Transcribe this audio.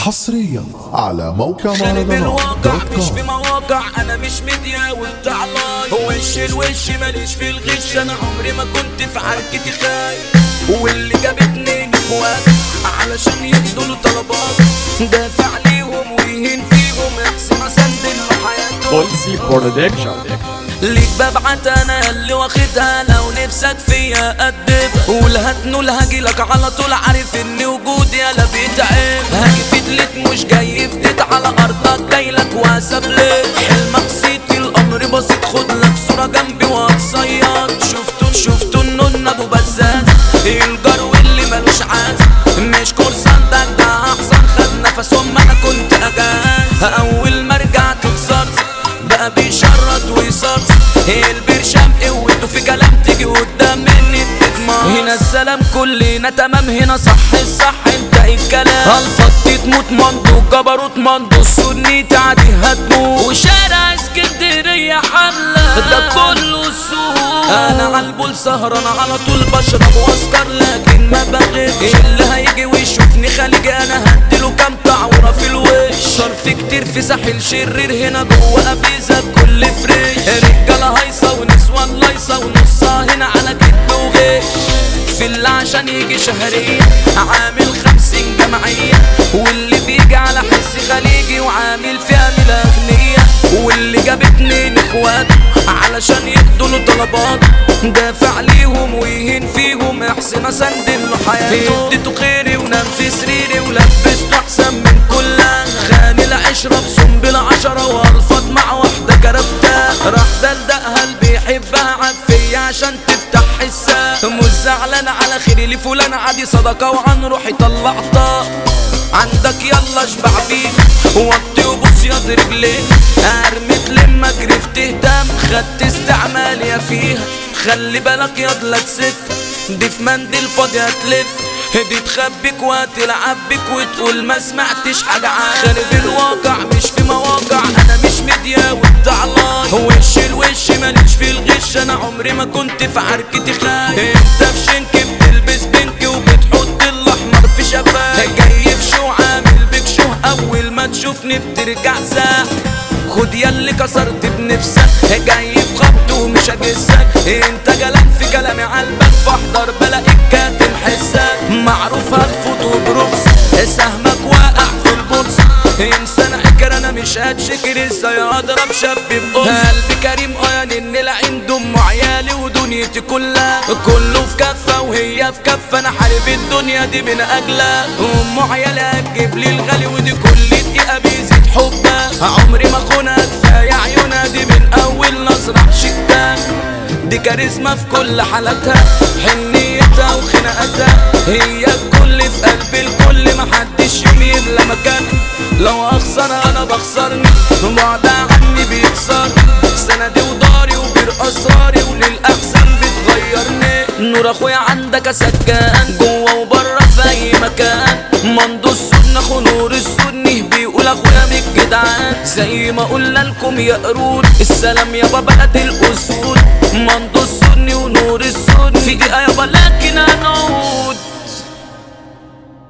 حصريا على موقع خارب مهرجانات الواقع دوت مش كوم في مواقع انا مش ميديا وبتاع لايف وش الوش ماليش في الغش انا عمري ما كنت في عركتي خايف واللي جابتني اخوات علشان يدوا طلبات دافع ليهم ويهين فيهم احسن اسندل حياتهم بولسي برودكشن ليك ببعت انا اللي واخدها لو نفسك فيا قدم قول هتنول هجيلك على طول عارف ان وجودي يالا بيتعب هاجي في دلت مش جاي فديت على ارضك جايلك واسف ليه حلمك صيتي الامر بسيط خد لك صوره جنبي وهتصيد شفتوا شفتوا النون ابو بزاز الجار واللي ملوش عاز مش كورسانتك ده احسن خد نفس وما انا كنت اجاز اول ما رجعت اتصرت بقى بيشرط ويصرص البرشام قوته في كلام تيجي قدام مني بتتمر هنا السلام كلنا تمام هنا صح الصح انت الكلام الفضي تموت مندو جبروت مندو السني تعدي هتموت وشارع اسكندرية حملة ده كله سوق انا على البول سهران على طول بشرب واسكر لكن ما بغيبش اللي هيجي ويشوفني خليجي انا هديله كام تعوره في الوش صرف كتير في ساحل شرير هنا جوه ابيزا بكل فريش رجاله هايصه ونسوان لايصه ونصها هنا على كتب وغش في اللي عشان يجي شهرية عامل خمسين جمعية واللي بيجي على حس خليجي وعامل فيها من أغنية واللي جاب اتنين اخوات علشان يدوا له طلبات دافع ليهم ويهين فيهم احسن اسندل له حياته اديته خيري ونام في سريري ولبسته احسن من كلها خاني العشرة بسنبل عشرة والفض مع واحدة كرفتها راح دلدقها اللي بيحبها عفية عشان تفتح حسها مش زعلان على خيري لفلان عادي صدقة وعن روحي طلعتها عندك يلا اشبع بيك وطي وبص يا رجليك ارمي تلمك ريف تهتم خدت استعمال يا فيها خلي بالك يضلك سف دي في منديل فاضي هتلف دي تخبيك وتلعب بيك وتقول ما سمعتش حاجة عن خارب الواقع مش في مواقع انا مش ميديا وبتاع لايف وش الوش ماليش في الغش انا عمري ما كنت في عركتي خايف انت في شنك بتلبس بنك وبتحط الاحمر في شفاك جاي في شو عامل بيك شو اول ما تشوفني بترجع ساعة خد ياللي كسرت بنفسك جاي في خبط ومش هجسك انت جلال في كلامي عالبك فاحضر بلاقيك كاتم حسك معروف هتفوت وبرخص سهمك واقع في البورصة انسان عكر انا مش هتشكر ازاي اضرب شاب بقص قلبي كريم اه ان العين دم عيالي ودنيتي كلها كله في كفة وهي في كفة انا حارب الدنيا دي من اجلها ام عيالي هتجيب لي الغالي ودي كل دقيقة بيزيد حبها عمري ما خونها كفاية عيونها دي من اول نظرة عشقتها دي كاريزما في كل حالاتها حنيتها وخناقتها هي الكل في قلب الكل محدش يميل لمكان لو اخسر انا بخسرني بعدها عني بيكسر سندي وداري وبير اسراري وللاحسن بتغيرني نور اخويا عندك سكان جوه وبره في اي مكان مندو السنة اخو نور السني بيقول اخويا من الجدعان زي ما قلنا لكم يا قرود السلام يابا بلد الاصول مندو السني ونور السني في دقيقة يابا لكن هنقول